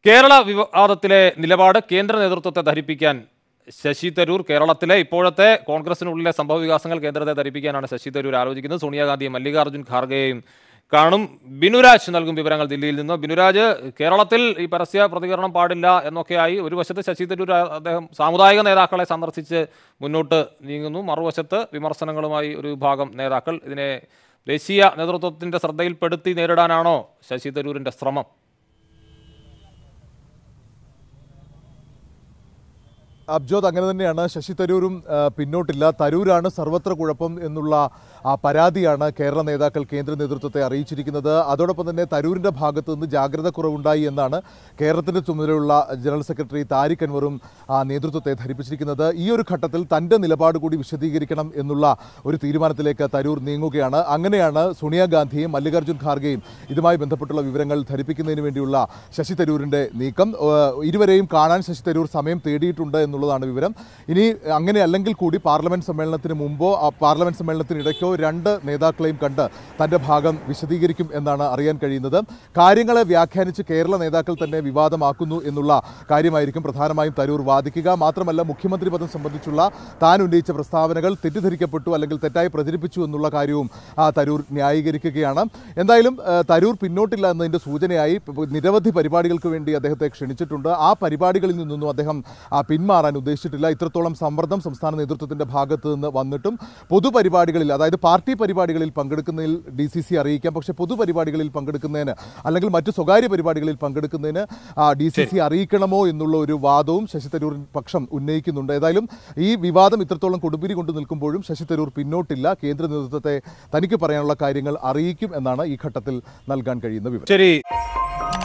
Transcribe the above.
കേരള വിവാദത്തിലെ നിലപാട് കേന്ദ്ര നേതൃത്വത്തെ ധരിപ്പിക്കാൻ ശശി തരൂർ കേരളത്തിലെ ഇപ്പോഴത്തെ കോൺഗ്രസിനുള്ളിലെ സംഭവ വികാസങ്ങൾ കേന്ദ്രത്തെ ധരിപ്പിക്കാനാണ് ശശി തരൂർ ആലോചിക്കുന്നത് സോണിയാഗാന്ധിയും മല്ലികാർജ്ജുൻ ഖാർഗെയും കാണും ബിനുരാജ് നൽകും വിവരങ്ങൾ ദില്ലിയിൽ നിന്ന് ബിനുരാജ് കേരളത്തിൽ ഈ പരസ്യ പ്രതികരണം പാടില്ല എന്നൊക്കെയായി ഒരു വശത്ത് ശശി തരൂർ ആ- അദ്ദേഹം സാമുദായിക നേതാക്കളെ സന്ദർശിച്ച് മുന്നോട്ട് നീങ്ങുന്നു മറുവശത്ത് വിമർശനങ്ങളുമായി ഒരു വിഭാഗം നേതാക്കൾ ഇതിനെ ദേശീയ നേതൃത്വത്തിന്റെ ശ്രദ്ധയിൽപ്പെടുത്തി നേരിടാനാണോ ശശി തരൂരിന്റെ ശ്രമം അബ്ജോദ് അങ്ങനെ തന്നെയാണ് ശശി തരൂരും ആ, പിന്നോട്ടില്ല തരൂരാണ് സർവത്ര കുഴപ്പം എന്നുള്ള ആ പരാതിയാണ് കേരള നേതാക്കൾ കേന്ദ്ര നേതൃത്വത്തെ അറിയിച്ചിരിക്കുന്നത് അതോടൊപ്പം തന്നെ തരൂരിന്റെ ഭാഗത്തു നിന്ന് ജാഗ്രത കുറവുണ്ടായി എന്നാണ് കേരളത്തിന്റെ ചുമതലയുള്ള ജനറൽ സെക്രട്ടറി താരിഖ് അൻവറും ആ, നേതൃത്വത്തെ ധരിപ്പിച്ചിരിക്കുന്നത് ഈ ഒരു ഘട്ടത്തിൽ തന്റെ നിലപാട് കൂടി വിശദീകരിക്കണം എന്നുള്ള ഒരു തീരുമാനത്തിലേക്ക് തരൂർ നീങ്ങുകയാണ് അങ്ങനെയാണ് സോണിയാഗാന്ധിയും മല്ലികാർജ്ജുൻ ഖാർഗെയും ഇതുമായി ബന്ധപ്പെട്ടുള്ള വിവരങ്ങൾ ധരിപ്പിക്കുന്നതിന് വേണ്ടിയുള്ള ശശി തരൂരിന്റെ നീക്കം ഏഹ് ഇരുവരെയും കാണാൻ ശശി തരൂർ സമയം തേടിയിട്ടുണ്ട് എന്നുള്ളതാണ് വിവരം ഇനി അങ്ങനെ അല്ലെങ്കിൽ കൂടി പാർലമെന്റ് സമ്മേളനത്തിന് മുമ്പോ ആ പാർലമെന്റ് സമ്മേളനത്തിനിടയ്ക്കോ രണ്ട് നേതാക്കളെയും കണ്ട് തന്റെ ഭാഗം വിശദീകരിക്കും എന്നാണ് അറിയാൻ കഴിയുന്നത് കാര്യങ്ങളെ വ്യാഖ്യാനിച്ച് കേരള നേതാക്കൾ തന്നെ വിവാദമാക്കുന്നു എന്നുള്ള കാര്യമായിരിക്കും പ്രധാനമായും തരൂർ വാദിക്കുക മാത്രമല്ല മുഖ്യമന്ത്രി പദം സംബന്ധിച്ചുള്ള താൻ ഉന്നയിച്ച പ്രസ്താവനകൾ തെറ്റിദ്ധരിക്കപ്പെട്ടു അല്ലെങ്കിൽ തെറ്റായി പ്രചരിപ്പിച്ചു എന്നുള്ള കാര്യവും ആ, തരൂർ ന്യായീകരിക്കുകയാണ് എന്തായാലും ആ, തരൂർ പിന്നോട്ടില്ല എന്നതിന്റെ സൂചനയായി പ- നിരവധി പരിപാടികൾക്ക് വേണ്ടി അദ്ദേഹത്തെ ക്ഷണിച്ചിട്ടുണ്ട് ആ പരിപാടികളിൽ നിന്നൊന്നും അദ്ദേഹം ആ, പിന്മാറാൻ ഉദ്ദേശിച്ചിട്ടില്ല ഇത്രത്തോളം സമ്മർദ്ദം സംസ്ഥാന നേതൃത്വത്തിന്റെ ഭാഗത്ത് നിന്ന് വന്നിട്ടും പൊതുപരിപാടികളിൽ അതായത് പാർട്ടി പരിപാടികളിൽ പങ്കെടുക്കുന്നതിൽ ഡി സി സി അറിയിക്കാം പക്ഷേ പൊതുപരിപാടികളിൽ പങ്കെടുക്കുന്നതിന് അല്ലെങ്കിൽ മറ്റു സ്വകാര്യ പരിപാടികളിൽ പങ്കെടുക്കുന്നതിന് ഡി സി സി അറിയിക്കണമോ എന്നുള്ള ഒരു വാദവും ശശി തരൂർ പക്ഷം ഉന്നയിക്കുന്നുണ്ട് ഏതായാലും ഈ വിവാദം ഇത്രത്തോളം കൊടുമ്പിരി കൊണ്ട് നിൽക്കുമ്പോഴും ശശി തരൂർ പിന്നോട്ടില്ല കേന്ദ്ര നേതൃത്വത്തെ തനിക്ക് പറയാനുള്ള കാര്യങ്ങൾ അറിയിക്കും എന്നാണ് ഈ ഘട്ടത്തിൽ നൽകാൻ കഴിയുന്ന വിവരം ശരി